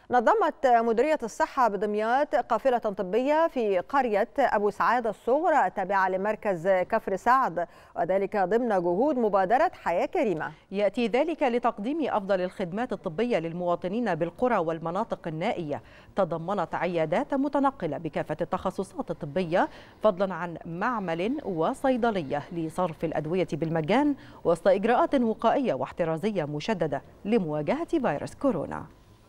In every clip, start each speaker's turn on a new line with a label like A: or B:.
A: نظمت مديرية الصحة بدمياط قافلة طبية في قرية أبو سعاد الصغرى التابعة لمركز كفر سعد وذلك ضمن جهود مبادرة حياة كريمة
B: يأتي ذلك لتقديم أفضل الخدمات الطبية للمواطنين بالقرى والمناطق النائية تضمنت عيادات متنقلة بكافة التخصصات الطبية فضلا عن معمل وصيدلية لصرف الأدوية بالمجان وسط إجراءات وقائية واحترازية مشددة لمواجهة فيروس كورونا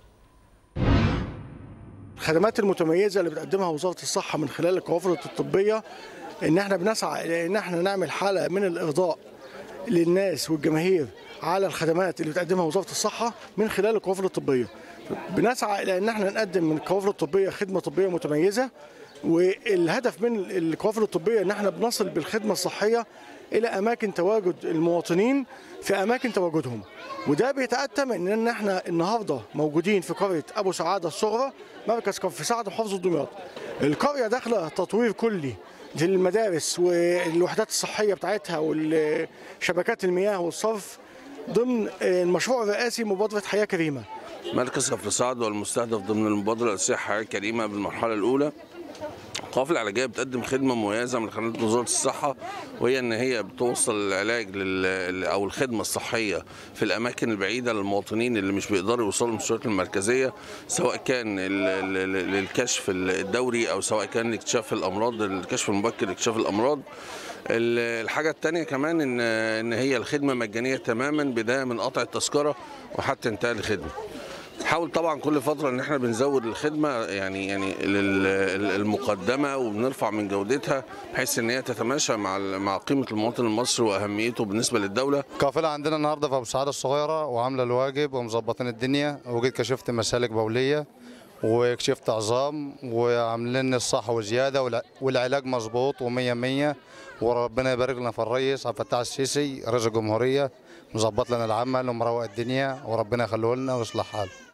C: الخدمات المتميزه اللي بتقدمها وزاره الصحه من خلال القوافل الطبيه ان احنا بنسعى الى ان احنا نعمل حاله من الارضاء للناس والجماهير على الخدمات اللي بتقدمها وزاره الصحه من خلال القوافل الطبيه. بنسعى الى ان احنا نقدم من القوافل الطبيه خدمه طبيه متميزه والهدف من القوافل الطبيه ان احنا بنصل بالخدمه الصحيه الى اماكن تواجد المواطنين في اماكن تواجدهم وده بيتاتى من ان احنا النهارده موجودين في قريه ابو سعاده الصغرى مركز كفر سعد محافظه دمياط القريه داخله تطوير كلي للمدارس والوحدات الصحيه بتاعتها وشبكات المياه والصرف ضمن المشروع الرئاسي مبادره حياه كريمه
D: مركز كفر سعد والمستهدف ضمن المبادره الرئاسيه حياه كريمه بالمرحله الاولى القوافل العلاجيه بتقدم خدمه مميزه من خدمات وزاره الصحه وهي ان هي بتوصل العلاج لل او الخدمه الصحيه في الاماكن البعيده للمواطنين اللي مش بيقدروا يوصلوا للمستشفيات المركزيه سواء كان للكشف الدوري او سواء كان لاكتشاف الامراض الكشف المبكر لاكتشاف الامراض الحاجه الثانيه كمان ان ان هي الخدمه مجانيه تماما بدايه من قطع التذكره وحتى انتهاء الخدمه حاول طبعا كل فتره ان احنا بنزود الخدمه يعني يعني المقدمه وبنرفع من جودتها بحيث ان هي تتماشى مع مع قيمه المواطن المصري واهميته بالنسبه للدوله.
E: القافله عندنا النهارده في ابو سعاده الصغيره وعامله الواجب ومظبطين الدنيا وجيت كشفت مسالك بوليه وكشفت عظام وعاملين الصحه وزياده والعلاج مظبوط و100 100 وربنا يبارك لنا في الرئيس عبد الفتاح السيسي رئيس الجمهوريه مظبط لنا العمل ومروق الدنيا وربنا يخليه لنا ويصلح حاله